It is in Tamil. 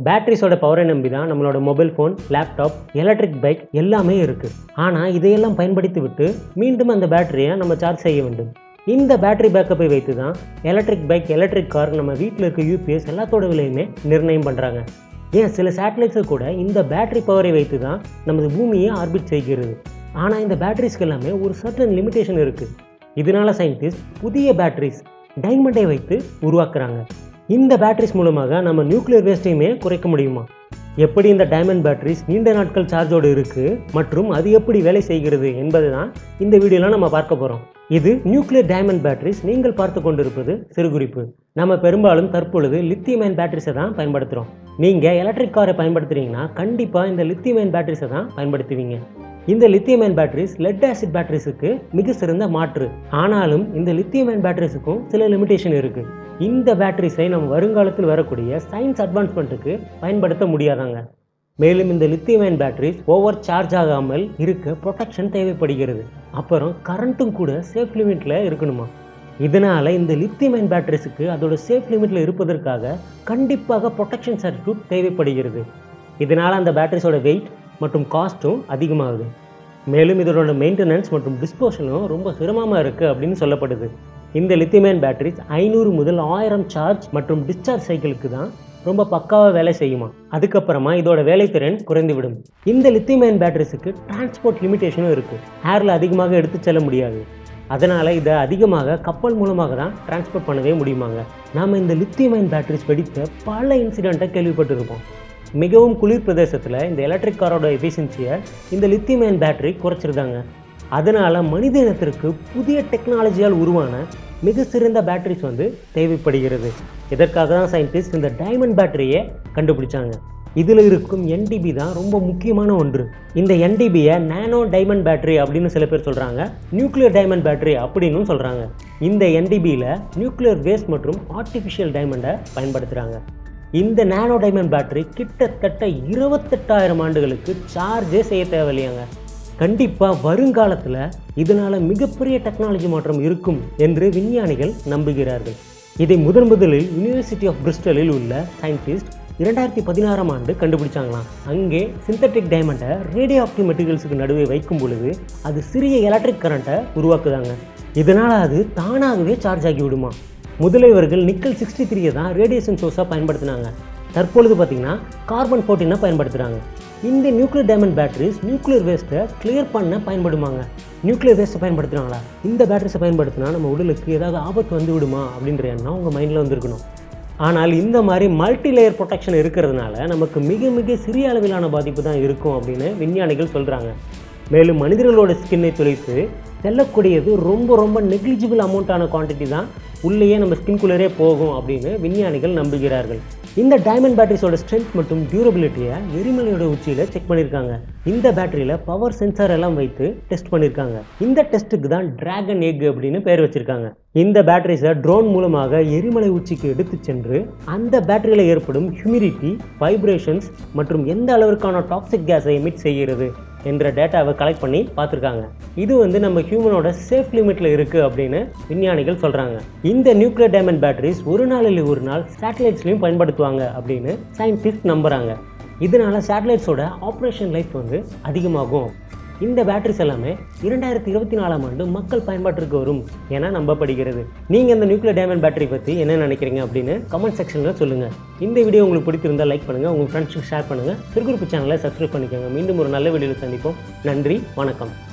பேட்டரிஸோட பவரை நம்பி தான் நம்மளோட mobile phone laptop electric bike எல்லாமே இருக்குது ஆனால் இதையெல்லாம் பயன்படுத்தி விட்டு மீண்டும் அந்த பேட்டரியை நம்ம சார்ஜ் செய்ய வேண்டும் இந்த பேட்டரி பேக்கப்பை வைத்து தான் எலக்ட்ரிக் பைக் எலக்ட்ரிக் கார் நம்ம வீட்டில் இருக்க யூபிஎஸ் எல்லாத்தோட விலையுமே நிர்ணயம் பண்ணுறாங்க ஏன் சில சேட்டலைட்ஸை கூட இந்த பேட்டரி பவரை வைத்து தான் நமது பூமியை ஆர்பிட் செய்கிறது ஆனால் இந்த பேட்டரிஸ்க்கு எல்லாமே ஒரு சர்டன் லிமிடேஷன் இருக்குது இதனால சயின்டிஸ்ட் புதிய பேட்டரிஸ் டைமண்டை வைத்து உருவாக்குறாங்க இந்த பேட்டரிஸ் மூலமாக நம்ம நியூக்ளியர் வேஸ்ட்டையுமே குறைக்க முடியுமா எப்படி இந்த டைமண்ட் பேட்டரிஸ் நீண்ட நாட்கள் சார்ஜோடு இருக்குது மற்றும் அது எப்படி வேலை செய்கிறது என்பது தான் இந்த வீடியோவில் நம்ம பார்க்க போகிறோம் இது நியூக்ளியர் டைமண்ட் பேட்டரிஸ் நீங்கள் பார்த்து கொண்டிருப்பது சிறுகுறிப்பு நம்ம பெரும்பாலும் தற்பொழுது லித்தியம் அயன் பேட்டரிஸை தான் பயன்படுத்துகிறோம் நீங்கள் எலக்ட்ரிக் காரை பயன்படுத்துறீங்கன்னா கண்டிப்பாக இந்த லித்தியம் அயன் பேட்டரிஸை தான் பயன்படுத்துவீங்க இந்த lithium ion batteries lead acid பேட்டரிஸுக்கு மிக சிறந்த மாற்று ஆனாலும் இந்த லித்தியம் அயன் பேட்டரிஸுக்கும் சில லிமிடேஷன் இருக்குது இந்த பேட்டரிஸை நம்ம வருங்காலத்தில் வரக்கூடிய சயின்ஸ் அட்வான்ஸ்மெண்ட்டுக்கு பயன்படுத்த முடியாதாங்க மேலும் இந்த lithium ion batteries over charge ஆகாமல் இருக்க ப்ரொடெக்ஷன் தேவைப்படுகிறது அப்புறம் கரண்ட்டும் கூட சேஃப் லிமிட்டில் இருக்கணுமா இதனால் இந்த லித்தியம் அயன் பேட்டரிஸுக்கு அதோட சேஃப் லிமிட்டில் இருப்பதற்காக கண்டிப்பாக ப்ரொடெக்ஷன் சர்க்யூட் தேவைப்படுகிறது இதனால் அந்த பேட்டரிஸோட வெயிட் மற்றும் காஸ்ட்டும் அதிகமாகுது மேலும் இதனோட மெயின்டெனன்ஸ் மற்றும் டிஸ்போஷனும் ரொம்ப சிரமமாக இருக்குது அப்படின்னு சொல்லப்படுது இந்த லித்தியமேன் பேட்டரிஸ் ஐநூறு முதல் ஆயிரம் சார்ஜ் மற்றும் டிஸ்சார்ஜ் சைக்கிளுக்கு தான் ரொம்ப பக்காவாக வேலை செய்யுமா அதுக்கப்புறமா இதோட வேலைத்திறன் குறைந்துவிடும் இந்த லித்தியமேன் பேட்டரிஸுக்கு டிரான்ஸ்போர்ட் லிமிடேஷனும் இருக்குது ஏரில் அதிகமாக எடுத்து செல்ல முடியாது அதனால் இதை அதிகமாக கப்பல் மூலமாக தான் டிரான்ஸ்போர்ட் பண்ணவே முடியுமாங்க நாம் இந்த லித்தியமேன் பேட்டரிஸ் வெடித்த பல இன்சிடெண்ட்டை கேள்விப்பட்டிருப்போம் மிகவும் குளிர் பிரதேசத்தில் இந்த எலக்ட்ரிக் காரோட எஃபிஷியன்சியை இந்த லித்தியம் அயன் பேட்டரி குறைச்சிருந்தாங்க அதனால் மனித இனத்திற்கு புதிய டெக்னாலஜியால் உருவான மிக சிறந்த பேட்டரிஸ் வந்து தேவைப்படுகிறது இதற்காக தான் சயின்டிஸ்ட் இந்த டைமண்ட் பேட்டரியை கண்டுபிடிச்சாங்க இதில் இருக்கும் என்டிபி தான் ரொம்ப முக்கியமான ஒன்று இந்த என்டிபியை நானோ டைமண்ட் பேட்டரி அப்படின்னு சில பேர் சொல்கிறாங்க நியூக்ளியர் டைமண்ட் பேட்டரி அப்படின்னு சொல்கிறாங்க இந்த என்டிபியில் நியூக்ளியர் வேஸ்ட் மற்றும் ஆர்டிஃபிஷியல் டைமண்டை பயன்படுத்துகிறாங்க இந்த நானோ டைமண்ட் பேட்டரி கிட்டத்தட்ட இருபத்தெட்டாயிரம் ஆண்டுகளுக்கு சார்ஜே செய்ய தேவையில்லையாங்க கண்டிப்பாக வருங்காலத்தில் இதனால் மிகப்பெரிய டெக்னாலஜி மாற்றம் இருக்கும் என்று விஞ்ஞானிகள் நம்புகிறார்கள் இதை முதன் முதலில் யூனிவர்சிட்டி ஆஃப் பிரிஸ்டலில் உள்ள சயின்டிஸ்ட் இரண்டாயிரத்தி பதினாறாம் ஆண்டு கண்டுபிடிச்சாங்களாம் அங்கே சிந்தட்டிக் டைமண்டை ரேடியோ ஆக்டிவ் மெட்டீரியல்ஸுக்கு நடுவே வைக்கும் பொழுது அது சிறிய எலக்ட்ரிக் கரண்ட்டை உருவாக்குதாங்க இதனால் அது தானாகவே சார்ஜ் ஆகி விடுமா முதலியவர்கள் நிக்கல் சிக்ஸ்டி த்ரீயை தான் ரேடியேஷன் சோர்ஸாக பயன்படுத்தினாங்க தற்பொழுது பார்த்திங்கன்னா கார்பன் ஃபோர்டீனை பயன்படுத்துகிறாங்க இந்த நியூக்ளியர் டைமண்ட் பேட்டரிஸ் நியூக்ளியர் வேஸ்ட்டை கிளியர் பண்ண பயன்படுமாங்க நியூக்ளியர் வேஸ்ட்டை பயன்படுத்துனாங்களா இந்த பேட்டரிஸை பயன்படுத்தினா நம்ம உடலுக்கு ஏதாவது ஆபத்து வந்து விடுமா அப்படின்ற எண்ணம் உங்கள் மைண்டில் வந்துருக்கணும் ஆனால் இந்த மாதிரி மல்டி லேயர் ப்ரொடெக்ஷன் இருக்கிறதுனால நமக்கு மிக மிக சிறிய அளவிலான பாதிப்பு தான் இருக்கும் அப்படின்னு விஞ்ஞானிகள் சொல்கிறாங்க மேலும் மனிதர்களோட ஸ்கின்னை துளைத்து செல்லக்கூடியது ரொம்ப ரொம்ப நெக்லிஜிபிள் அமௌண்ட்டான குவான்டிட்டி தான் உள்ளேயே நம்ம ஸ்கின்குள்ளரே போகும் அப்படின்னு விஞ்ஞானிகள் நம்புகிறார்கள் இந்த டைமண்ட் பேட்டரிஸோட ஸ்ட்ரென்த் மற்றும் டியூரபிலிட்டியை எரிமலையோட உச்சியில் செக் பண்ணியிருக்காங்க இந்த பேட்டரியில் பவர் சென்சார் எல்லாம் வைத்து டெஸ்ட் பண்ணியிருக்காங்க இந்த டெஸ்ட்டுக்கு தான் டிராகன் எக் அப்படின்னு பேர் வச்சிருக்காங்க இந்த பேட்டரிஸை ட்ரோன் மூலமாக எரிமலை உச்சிக்கு எடுத்து சென்று அந்த பேட்டரியில் ஏற்படும் ஹியூமிடிட்டி வைப்ரேஷன்ஸ் மற்றும் எந்த அளவிற்கான டாக்ஸிக் கேஸை எமிட் செய்கிறது என்ற டேட்டாவை கலெக்ட் பண்ணி பார்த்துருக்காங்க இது வந்து நம்ம ஹியூமனோட சேஃப் லிமிட்டில் இருக்குது அப்படின்னு விஞ்ஞானிகள் சொல்கிறாங்க இந்த நியூக்ளியர் டைமண்ட் பேட்டரிஸ் ஒரு நாள் இல்லை ஒரு நாள் சேட்டலைட்ஸ்லையும் பயன்படுத்துவாங்க அப்படின்னு சயின்டிஸ்ட் நம்புகிறாங்க இதனால சேட்டலைட்ஸோட ஆப்ரேஷன் லைஃப் வந்து அதிகமாகும் இந்த பேட்டரிஸ் எல்லாமே இரண்டாயிரத்தி இருபத்தி நாலாம் ஆண்டு மக்கள் பயன்பாட்டிற்கு வரும் என நம்பப்படுகிறது நீங்கள் இந்த நியூக்ளியர் டைமண்ட் பேட்டரி பற்றி என்ன நினைக்கிறீங்க அப்படின்னு கமெண்ட் செக்ஷனில் சொல்லுங்கள் இந்த வீடியோ உங்களுக்கு பிடித்திருந்தால் லைக் பண்ணுங்கள் உங்கள் ஃப்ரெண்ட்ஸுக்கு ஷேர் பண்ணுங்கள் திருக்குறிப்பு சேனலை சப்ஸ்கிரைப் பண்ணிக்கோங்க மீண்டும் ஒரு நல்ல வீடியோவில் சந்திப்போம் நன்றி வணக்கம்